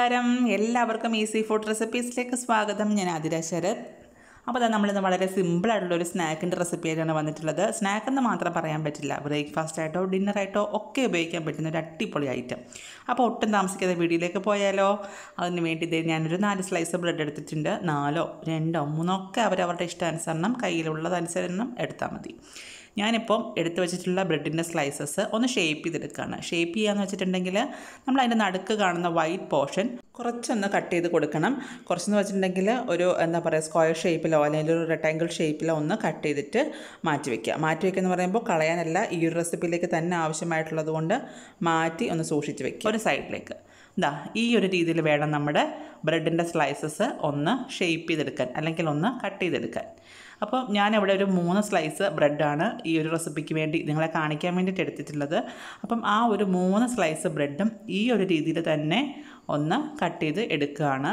നമസ്കാരം എല്ലാവർക്കും easy food റെസിപ്പീസിലേക്ക് സ്വാഗതം ഞാൻ ആതിര ശരത് അപ്പോൾ അതാ നമ്മളിന്ന് വളരെ സിമ്പിളായിട്ടുള്ള ഒരു സ്നാക്കിൻ്റെ റെസിപ്പി ആയിട്ടാണ് വന്നിട്ടുള്ളത് സ്നാക്ക് എന്ന് മാത്രം പറയാൻ പറ്റില്ല ബ്രേക്ക്ഫാസ്റ്റ് ആയിട്ടോ ഡിന്നറായിട്ടോ ഒക്കെ ഉപയോഗിക്കാൻ പറ്റുന്ന ഒരു അടിപൊളി ഐറ്റം അപ്പോൾ ഒട്ടും താമസിക്കാതെ വീഡിയോയിലേക്ക് പോയാലോ അതിന് വേണ്ടി ഇതേ ഞാനൊരു നാല് സ്ലൈസ് ബ്രെഡ് എടുത്തിട്ടുണ്ട് നാലോ രണ്ടോ മൂന്നോ ഒക്കെ അവരവരുടെ ഇഷ്ടാനുസരണം കയ്യിലുള്ളതനുസരണം എടുത്താൽ മതി ഞാനിപ്പം എടുത്തു വെച്ചിട്ടുള്ള ബ്രെഡിൻ്റെ സ്ലൈസസ് ഒന്ന് ഷേപ്പ് ചെയ്തെടുക്കുകയാണ് ഷേപ്പ് ചെയ്യാന്ന് വെച്ചിട്ടുണ്ടെങ്കിൽ നമ്മൾ അതിൻ്റെ നടുക്ക് കാണുന്ന വൈറ്റ് പോർഷൻ കുറച്ചൊന്ന് കട്ട് ചെയ്ത് കൊടുക്കണം കുറച്ചെന്ന് വെച്ചിട്ടുണ്ടെങ്കിൽ ഒരു എന്താ പറയുക സ്ക്വയർ ഷേപ്പിലോ അല്ലെങ്കിൽ ഒരു റെക്ടാങ്കിൾ ഷേപ്പിലോ ഒന്ന് കട്ട് ചെയ്തിട്ട് മാറ്റി വയ്ക്കുക മാറ്റി വയ്ക്കുക എന്ന് പറയുമ്പോൾ കളയാനല്ല ഈ ഒരു റെസിപ്പിയിലേക്ക് തന്നെ ആവശ്യമായിട്ടുള്ളത് കൊണ്ട് മാറ്റി ഒന്ന് സൂക്ഷിച്ച് വെക്കുക ഒരു സൈഡിലേക്ക് ഇതാ ഈ ഒരു രീതിയിൽ വേണം നമ്മുടെ ബ്രെഡിൻ്റെ സ്ലൈസസ് ഒന്ന് ഷേപ്പ് ചെയ്തെടുക്കാൻ അല്ലെങ്കിൽ ഒന്ന് കട്ട് ചെയ്തെടുക്കാൻ അപ്പോൾ ഞാനിവിടെ ഒരു മൂന്ന് സ്ലൈസ് ബ്രെഡാണ് ഈ ഒരു റെസിപ്പിക്ക് വേണ്ടി നിങ്ങളെ കാണിക്കാൻ വേണ്ടിയിട്ട് എടുത്തിട്ടുള്ളത് അപ്പം ആ ഒരു മൂന്ന് സ്ലൈസ് ബ്രെഡും ഈ ഒരു രീതിയിൽ തന്നെ ഒന്ന് കട്ട് ചെയ്ത് എടുക്കുകയാണ്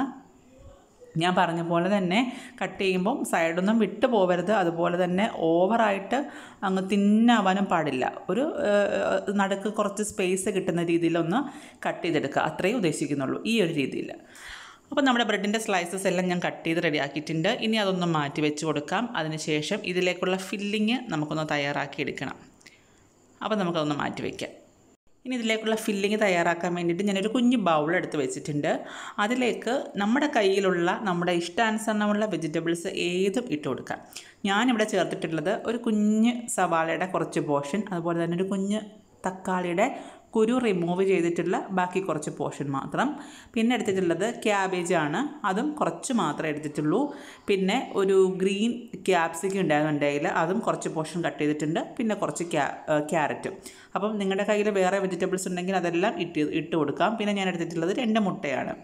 ഞാൻ പറഞ്ഞ പോലെ തന്നെ കട്ട് ചെയ്യുമ്പം സൈഡൊന്നും വിട്ടു പോകരുത് അതുപോലെ തന്നെ ഓവറായിട്ട് അങ്ങ് തിന്നാവാനും പാടില്ല ഒരു ഏഹ്, നടുക്ക് കുറച്ച് സ്പേസ് കിട്ടുന്ന രീതിയിലൊന്ന് കട്ട് ചെയ്തെടുക്കുക അത്രയും ഉദ്ദേശിക്കുന്നുള്ളൂ ഈ ഒരു രീതിയിൽ അപ്പോൾ നമ്മുടെ ബ്രെഡിൻ്റെ സ്ലൈസസ് എല്ലാം ഞാൻ കട്ട് ചെയ്ത് റെഡിയാക്കിയിട്ടുണ്ട് ഇനി അതൊന്ന് മാറ്റി വെച്ച് കൊടുക്കാം അതിനുശേഷം ഇതിലേക്കുള്ള ഫില്ലിങ് നമുക്കൊന്ന് തയ്യാറാക്കി എടുക്കണം അപ്പോൾ നമുക്കതൊന്ന് മാറ്റി വയ്ക്കാം ഇനി ഇതിലേക്കുള്ള ഫില്ലിങ് തയ്യാറാക്കാൻ വേണ്ടിയിട്ട് ഞാനൊരു കുഞ്ഞ് ബൗൾ എടുത്ത് വെച്ചിട്ടുണ്ട് അതിലേക്ക് നമ്മുടെ കയ്യിലുള്ള നമ്മുടെ ഇഷ്ടാനുസരണമുള്ള വെജിറ്റബിൾസ് ഏതും ഇട്ട് കൊടുക്കാം ഞാനിവിടെ ചേർത്തിട്ടുള്ളത് ഒരു കുഞ്ഞ് സവാളയുടെ കുറച്ച് പോർഷൻ അതുപോലെ തന്നെ ഒരു കുഞ്ഞ് തക്കാളിയുടെ കുരു റിമൂവ് ചെയ്തിട്ടുള്ള ബാക്കി കുറച്ച് പോർഷൻ മാത്രം പിന്നെ എടുത്തിട്ടുള്ളത് ക്യാബേജ് ആണ് അതും കുറച്ച് മാത്രമേ എടുത്തിട്ടുള്ളൂ പിന്നെ ഒരു ഗ്രീൻ ക്യാപ്സിക്കം ഉണ്ടായിരുന്നു എൻ്റെ കയ്യിൽ അതും കുറച്ച് പോർഷൻ കട്ട് ചെയ്തിട്ടുണ്ട് പിന്നെ കുറച്ച് ക്യാ ക്യാരറ്റും അപ്പം നിങ്ങളുടെ കയ്യിൽ വേറെ വെജിറ്റബിൾസ് ഉണ്ടെങ്കിൽ അതെല്ലാം ഇട്ട് ഇട്ട് കൊടുക്കാം പിന്നെ ഞാൻ എടുത്തിട്ടുള്ളത് രണ്ട് മുട്ടയാണ്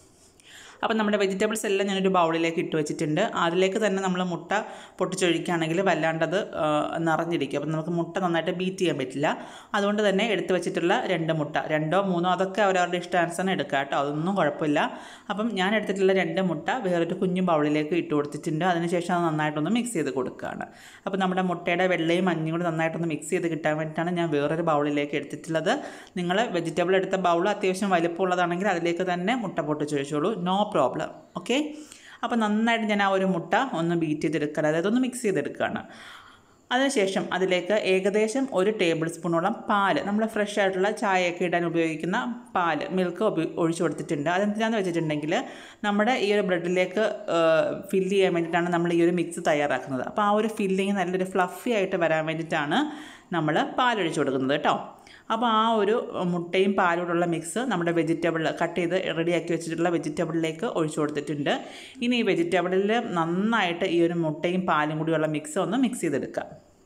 അപ്പം നമ്മുടെ വെജിറ്റബിൾസ് എല്ലാം ഞാനൊരു ബൗളിലേക്ക് ഇട്ട് വെച്ചിട്ടുണ്ട് അതിലേക്ക് തന്നെ നമ്മൾ മുട്ട പൊട്ടിച്ചൊഴിക്കുകയാണെങ്കിൽ വല്ലാണ്ടത് ആ, നിറഞ്ഞിരിക്കും അപ്പം നമുക്ക് മുട്ട നന്നായിട്ട് ബീറ്റ് ചെയ്യാൻ പറ്റില്ല അതുകൊണ്ട് തന്നെ എടുത്ത് വെച്ചിട്ടുള്ള രണ്ട് മുട്ട രണ്ടോ മൂന്നോ അതൊക്കെ അവരവരുടെ ഇഷ്ടാനുസരണം എടുക്കുക കേട്ടോ അതൊന്നും കുഴപ്പമില്ല അപ്പം ഞാൻ എടുത്തിട്ടുള്ള രണ്ട് മുട്ട വേറൊരു കുഞ്ഞു ബൗളിലേക്ക് ഇട്ട് കൊടുത്തിട്ടുണ്ട് അതിനുശേഷം അത് നന്നായിട്ടൊന്ന് മിക്സ് ചെയ്ത് കൊടുക്കുകയാണ് അപ്പോൾ നമ്മുടെ മുട്ടയുടെ വെള്ളയും മഞ്ഞയും കൂടി നന്നായിട്ടൊന്ന് മിക്സ് ചെയ്ത് കിട്ടാൻ വേണ്ടിയിട്ടാണ് ഞാൻ വേറൊരു ബൗളിലേക്ക് എടുത്തിട്ടുള്ളത് നിങ്ങൾ വെജിറ്റബിൾ എടുത്ത ബൗൾ അത്യാവശ്യം വലിപ്പമുള്ളതാണെങ്കിൽ അതിലേക്ക് തന്നെ മുട്ട പൊട്ടിച്ചൊഴിച്ചോളൂ നോ പ്രോബ്ലം ഓക്കെ അപ്പോൾ നന്നായിട്ട് ഞാൻ ആ ഒരു മുട്ട ഒന്ന് ബീറ്റ് ചെയ്തെടുക്കുക അതായത് ഒന്ന് മിക്സ് ചെയ്തെടുക്കുകയാണ് അതിനുശേഷം അതിലേക്ക് ഏകദേശം ഒരു ടേബിൾ സ്പൂണോളം പാല് നമ്മൾ ഫ്രഷ് ആയിട്ടുള്ള ചായയൊക്കെ ഇടാൻ ഉപയോഗിക്കുന്ന പാല് മിൽക്ക് ഉപ ഒഴിച്ചു കൊടുത്തിട്ടുണ്ട് അതെന്തിനാന്ന് വെച്ചിട്ടുണ്ടെങ്കിൽ നമ്മുടെ ഈ ഒരു ബ്രെഡിലേക്ക് ഫില്ല് ചെയ്യാൻ വേണ്ടിയിട്ടാണ് നമ്മൾ ഈ ഒരു മിക്സ് തയ്യാറാക്കുന്നത് അപ്പോൾ ആ ഒരു ഫില്ലിങ് നല്ലൊരു ഫ്ലഫി ആയിട്ട് വരാൻ വേണ്ടിയിട്ടാണ് നമ്മൾ പാലൊഴിച്ചു കൊടുക്കുന്നത് കേട്ടോ അപ്പോൾ ആ ഒരു മുട്ടയും പാലോടുള്ള മിക്സ് നമ്മുടെ വെജിറ്റബിൾ കട്ട് ചെയ്ത് റെഡിയാക്കി വെച്ചിട്ടുള്ള വെജിറ്റബിളിലേക്ക് ഒഴിച്ചു കൊടുത്തിട്ടുണ്ട് ഇനി ഈ വെജിറ്റബിളിൽ നന്നായിട്ട് ഈ ഒരു മുട്ടയും പാലും കൂടിയുള്ള മിക്സ് ഒന്ന് മിക്സ് ചെയ്തെടുക്കുക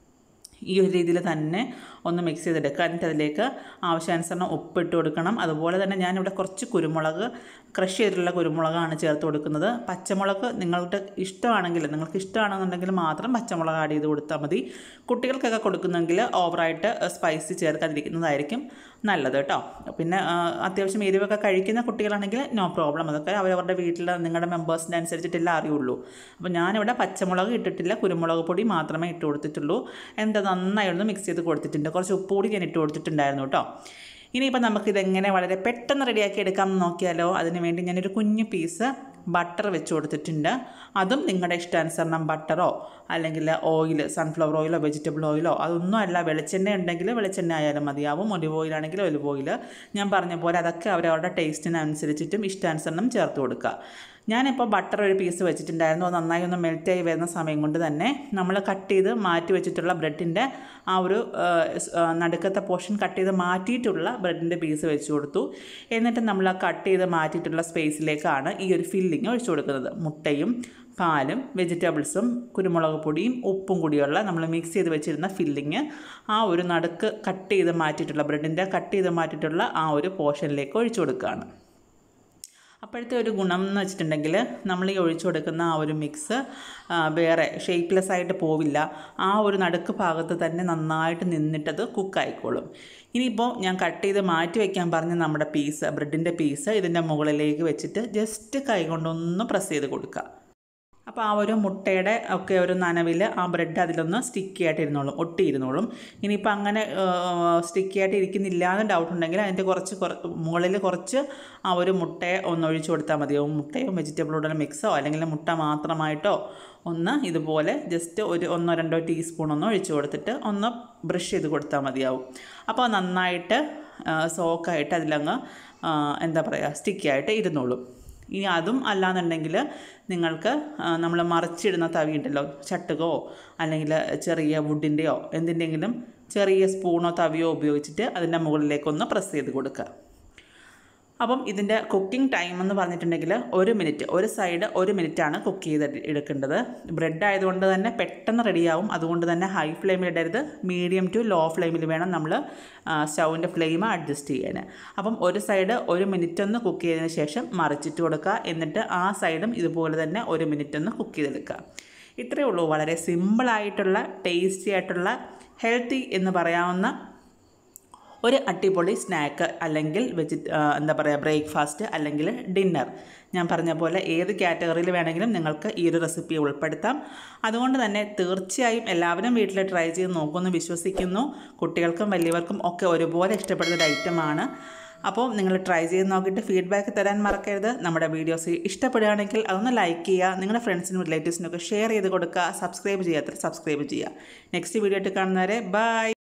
ഈ ഒരു രീതിയിൽ തന്നെ ഒന്ന് മിക്സ് ചെയ്തെടുക്കുക എന്നിട്ട് അതിലേക്ക് ആവശ്യാനുസരണം ഉപ്പിട്ട് കൊടുക്കണം അതുപോലെ തന്നെ ഞാനിവിടെ കുറച്ച് കുരുമുളക് ക്രഷ് ചെയ്തിട്ടുള്ള കുരുമുളകാണ് ചേർത്ത് കൊടുക്കുന്നത് പച്ചമുളക് നിങ്ങളുടെ ഇഷ്ടമാണെങ്കിൽ നിങ്ങൾക്ക് ഇഷ്ടമാണെന്നുണ്ടെങ്കിൽ മാത്രം പച്ചമുളക് ആഡ് ചെയ്ത് കൊടുത്താൽ മതി കുട്ടികൾക്കൊക്കെ കൊടുക്കുന്നെങ്കിൽ ഓവറായിട്ട് സ്പൈസി ചേർക്കാതിരിക്കുന്നതായിരിക്കും നല്ലത് കേട്ടോ പിന്നെ ആ, അത്യാവശ്യം എരിവൊക്കെ കഴിക്കുന്ന കുട്ടികളാണെങ്കിൽ നോ പ്രോബ്ലം അതൊക്കെ അവരവരുടെ വീട്ടിൽ നിങ്ങളുടെ മെമ്പേഴ്സിൻ്റെ അനുസരിച്ചിട്ടില്ല അറിയുള്ളൂ അപ്പോൾ ഞാനിവിടെ പച്ചമുളക് ഇട്ടിട്ടില്ല കുരുമുളക് പൊടി മാത്രമേ ഇട്ട് കൊടുത്തിട്ടുള്ളൂ എന്താ നന്നായി ഒന്ന് മിക്സ് ചെയ്ത് കൊടുത്തിട്ടുണ്ട് കുറച്ച് ഉപ്പ് കൂടി ഞാൻ ഇട്ട് കൊടുത്തിട്ടുണ്ടായിരുന്നു കേട്ടോ ഇനിയിപ്പോൾ നമുക്കിതെങ്ങനെ വളരെ പെട്ടെന്ന് റെഡിയാക്കി എടുക്കാമെന്ന് നോക്കിയാലോ അതിന് വേണ്ടി ഞാനൊരു കുഞ്ഞു പീസ് ബട്ടർ വെച്ച് കൊടുത്തിട്ടുണ്ട് അതും നിങ്ങളുടെ ഇഷ്ടാനുസരണം ബട്ടറോ അല്ലെങ്കിൽ ഓയിൽ സൺഫ്ലവർ ഓയിലോ വെജിറ്റബിൾ ഓയിലോ അതൊന്നും അല്ല വെളിച്ചെണ്ണ ഉണ്ടെങ്കിൽ വെളിച്ചെണ്ണ ആയാലും മതിയാവും ഒലിവ് ഓയിലാണെങ്കിൽ ഒലിവ് ഓയിൽ ഞാൻ പറഞ്ഞ പോലെ അതൊക്കെ അവരവരുടെ ടേസ്റ്റിനനുസരിച്ചിട്ടും ഇഷ്ടാനുസരണം ചേർത്ത് കൊടുക്കുക ഞാനിപ്പോൾ ബട്ടർ ഒരു പീസ് വെച്ചിട്ടുണ്ടായിരുന്നു അത് നന്നായി ഒന്ന് മെൽറ്റായി വരുന്ന സമയം കൊണ്ട് തന്നെ നമ്മൾ കട്ട് ചെയ്ത് മാറ്റി വെച്ചിട്ടുള്ള ബ്രെഡിൻ്റെ ആ ഒരു ആ, സ്- ആ, നടുക്കത്തെ പോർഷൻ കട്ട് ചെയ്ത് മാറ്റിയിട്ടുള്ള ബ്രെഡിൻ്റെ പീസ് വെച്ച് കൊടുത്തു എന്നിട്ട് നമ്മൾ ആ കട്ട് ചെയ്ത് മാറ്റിയിട്ടുള്ള സ്പേസിലേക്കാണ് ഈ ഒരു ഫില്ലിങ് ഒഴിച്ചു കൊടുക്കുന്നത് മുട്ടയും പാലും വെജിറ്റബിൾസും കുരുമുളക് പൊടിയും ഉപ്പും കൂടിയുള്ള നമ്മൾ മിക്സ് ചെയ്ത് വെച്ചിരുന്ന ഫില്ലിങ് ആ ഒരു നടുക്ക് കട്ട് ചെയ്ത് മാറ്റിയിട്ടുള്ള ബ്രെഡിൻ്റെ കട്ട് ചെയ്ത് മാറ്റിയിട്ടുള്ള ആ ഒരു പോർഷനിലേക്ക് ഒഴിച്ചു കൊടുക്കുകയാണ് അപ്പോഴത്തെ ഒരു ഗുണം എന്ന് വെച്ചിട്ടുണ്ടെങ്കിൽ നമ്മൾ ഈ ഒഴിച്ചു കൊടുക്കുന്ന ആ ഒരു മിക്സ് ആ, വേറെ ഷേപ്പ്ലെസ് ആയിട്ട് പോവില്ല ആ ഒരു നടുക്ക് ഭാഗത്ത് തന്നെ നന്നായിട്ട് നിന്നിട്ടത് കുക്കായിക്കോളും ഇനിയിപ്പോൾ ഞാൻ കട്ട് ചെയ്ത് മാറ്റി വയ്ക്കാൻ പറഞ്ഞ നമ്മുടെ പീസ് ബ്രെഡിൻ്റെ പീസ് ഇതിൻ്റെ മുകളിലേക്ക് വെച്ചിട്ട് ജസ്റ്റ് കൈ കൊണ്ടൊന്ന് പ്രസ് ചെയ്ത് കൊടുക്കുക അപ്പോൾ ആ ഒരു മുട്ടയുടെ ഒക്കെ ഒരു നനവിൽ ആ ബ്രെഡ് അതിലൊന്ന് സ്റ്റിക്കി ആയിട്ട് ഇരുന്നോളും ഒട്ടിയിരുന്നോളും ഇനിയിപ്പോൾ അങ്ങനെ സ്റ്റിക്കി ആയിട്ട് ഇരിക്കുന്നില്ല എന്ന് ഡൗട്ട് ഉണ്ടെങ്കിൽ അതിൻ്റെ കുറച്ച് കുറ- മുകളിൽ കുറച്ച് ആ ഒരു മുട്ടയെ ഒന്ന് ഒഴിച്ചു കൊടുത്താൽ മതിയാവും മുട്ടയോ വെജിറ്റബിളോടെ മിക്സോ അല്ലെങ്കിൽ മുട്ട മാത്രമായിട്ടോ ഒന്ന് ഇതുപോലെ ജസ്റ്റ് ഒരു ഒന്നോ രണ്ടോ ടീസ്പൂൺ ഒന്ന് ഒഴിച്ചു കൊടുത്തിട്ട് ഒന്ന് ബ്രഷ് ചെയ്ത് കൊടുത്താൽ മതിയാവും അപ്പോൾ നന്നായിട്ട് സോക്കായിട്ട് അതിലങ്ങ് ആ, എന്താ പറയുക സ്റ്റിക്കി ആയിട്ട് ഇരുന്നോളും ഇനി അതും അല്ലാന്നുണ്ടെങ്കിൽ നിങ്ങൾക്ക് നമ്മൾ മറിച്ചിടുന്ന തവി ഉണ്ടല്ലോ ചട്ടുകോ അല്ലെങ്കിൽ ചെറിയ വുഡിൻ്റെയോ എന്തിൻ്റെങ്കിലും ചെറിയ സ്പൂണോ തവിയോ ഉപയോഗിച്ചിട്ട് അതിൻ്റെ മുകളിലേക്കൊന്ന് പ്രസ് ചെയ്ത് കൊടുക്കുക അപ്പം ഇതിൻ്റെ കുക്കിംഗ് ടൈം എന്ന് പറഞ്ഞിട്ടുണ്ടെങ്കിൽ ഒരു മിനിറ്റ് ഒരു സൈഡ് ഒരു മിനിറ്റാണ് കുക്ക് ചെയ്ത് എടുക്കേണ്ടത് ബ്രെഡ് ആയതുകൊണ്ട് തന്നെ പെട്ടെന്ന് റെഡിയാവും അതുകൊണ്ട് തന്നെ ഹൈ ഫ്ലെയിമിൽ ഇടരുത് മീഡിയം ടു ലോ ഫ്ലെയിമിൽ വേണം നമ്മൾ സ്റ്റൗവിൻ്റെ ഫ്ലെയിം അഡ്ജസ്റ്റ് ചെയ്യാൻ അപ്പം ഒരു സൈഡ് ഒരു മിനിറ്റ് ഒന്ന് കുക്ക് ചെയ്തതിന് ശേഷം മറിച്ചിട്ട് കൊടുക്കുക എന്നിട്ട് ആ സൈഡും ഇതുപോലെ തന്നെ ഒരു മിനിറ്റ് ഒന്ന് കുക്ക് ചെയ്തെടുക്കുക ഇത്രയേ ഉള്ളൂ വളരെ സിമ്പിളായിട്ടുള്ള ടേസ്റ്റി ആയിട്ടുള്ള ഹെൽത്തി എന്ന് പറയാവുന്ന ഒരു അടിപൊളി സ്നാക്ക് അല്ലെങ്കിൽ വെജി എന്താ പറയുക ബ്രേക്ക്ഫാസ്റ്റ് അല്ലെങ്കിൽ ഡിന്നർ ഞാൻ പറഞ്ഞ പോലെ ഏത് കാറ്റഗറിയിൽ വേണമെങ്കിലും നിങ്ങൾക്ക് ഈ ഒരു റെസിപ്പി ഉൾപ്പെടുത്താം അതുകൊണ്ട് തന്നെ തീർച്ചയായും എല്ലാവരും വീട്ടിൽ ട്രൈ ചെയ്ത് നോക്കുമെന്ന് വിശ്വസിക്കുന്നു കുട്ടികൾക്കും വലിയവർക്കും ഒക്കെ ഒരുപോലെ ഇഷ്ടപ്പെടുന്ന ഒരു ഐറ്റമാണ് അപ്പോൾ നിങ്ങൾ ട്രൈ ചെയ്ത് നോക്കിയിട്ട് ഫീഡ്ബാക്ക് തരാൻ മറക്കരുത് നമ്മുടെ വീഡിയോസ് ഇഷ്ടപ്പെടുകയാണെങ്കിൽ അതൊന്ന് ലൈക്ക് ചെയ്യുക നിങ്ങളുടെ ഫ്രണ്ട്സിനും റിലേറ്റീവ്സിനൊക്കെ ഷെയർ ചെയ്ത് കൊടുക്കുക സബ്സ്ക്രൈബ് ചെയ്യാത്ത സബ്സ്ക്രൈബ് ചെയ്യുക നെക്സ്റ്റ് വീഡിയോ ആയിട്ട് കാണുന്നവരെ ബൈ